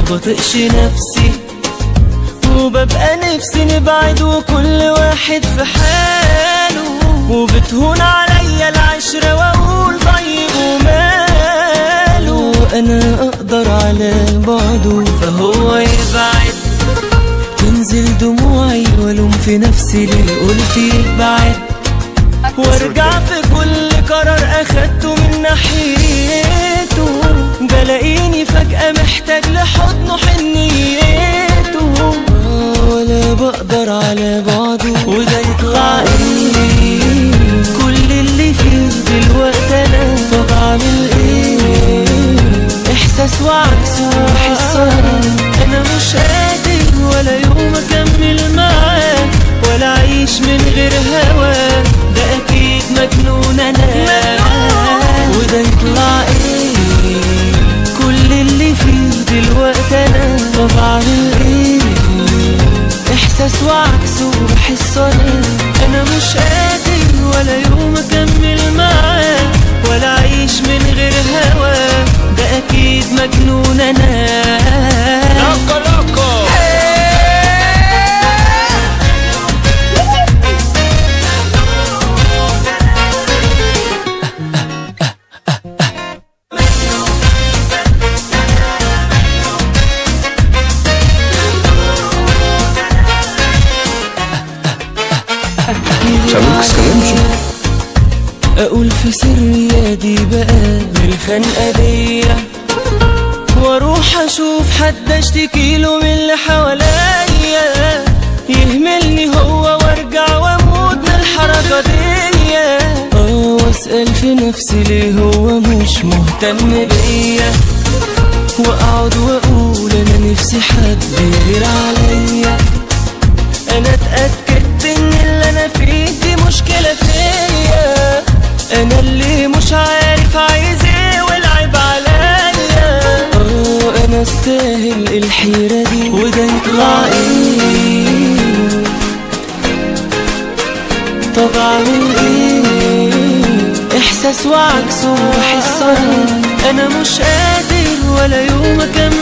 بطقش نفسي وببقى نفسي نبعد وكل واحد في حاله وبتهون عليا العشرة واقول طيب وماله انا اقدر على بعده فهو يبعد تنزل دموعي والوم في نفسي ليه قلت يبعد وارجع في كل قرار اخدته من ناحيته بلاقيني فجأة محتاج لحضنه حنيته ولا بقدر على بعضه وده يطلع ايه كل اللي فيه دلوقتي انا طب اعمل ايه احساس وعكسه وحصان انا مش قادر ولا يوم اكمل معاك ولا اعيش من غير هواك ده اكيد مجنون انا وده يطلع ايه كل اللي فيه دلوقتي انا طب اعمل ايه احساس وعكسه بحس انا انا مش قادر ولا يوم اكمل معاك ولا اعيش من غير هواك ده اكيد مجنون انا لوكو لوكو Salut, Scalenzo. اقول في سري يا دي بقى بالخنقه دي واروح اشوف حد اشتكي له من اللي حواليا يهملني هو وارجع واموت من الحركه دي اه واسال في نفسي ليه هو مش مهتم بيا واقعد واقول انا نفسي حد يغير عليا انا اتاكدت ان اللي انا فيه دي مشكله فيا انا اللي مش عارف عايز ايه والعيب عليا اه انا استاهل الحيره دي وده يطلع ايه طب اعمل ايه احساس وعكسه بحس انا مش قادر ولا يوم اكمل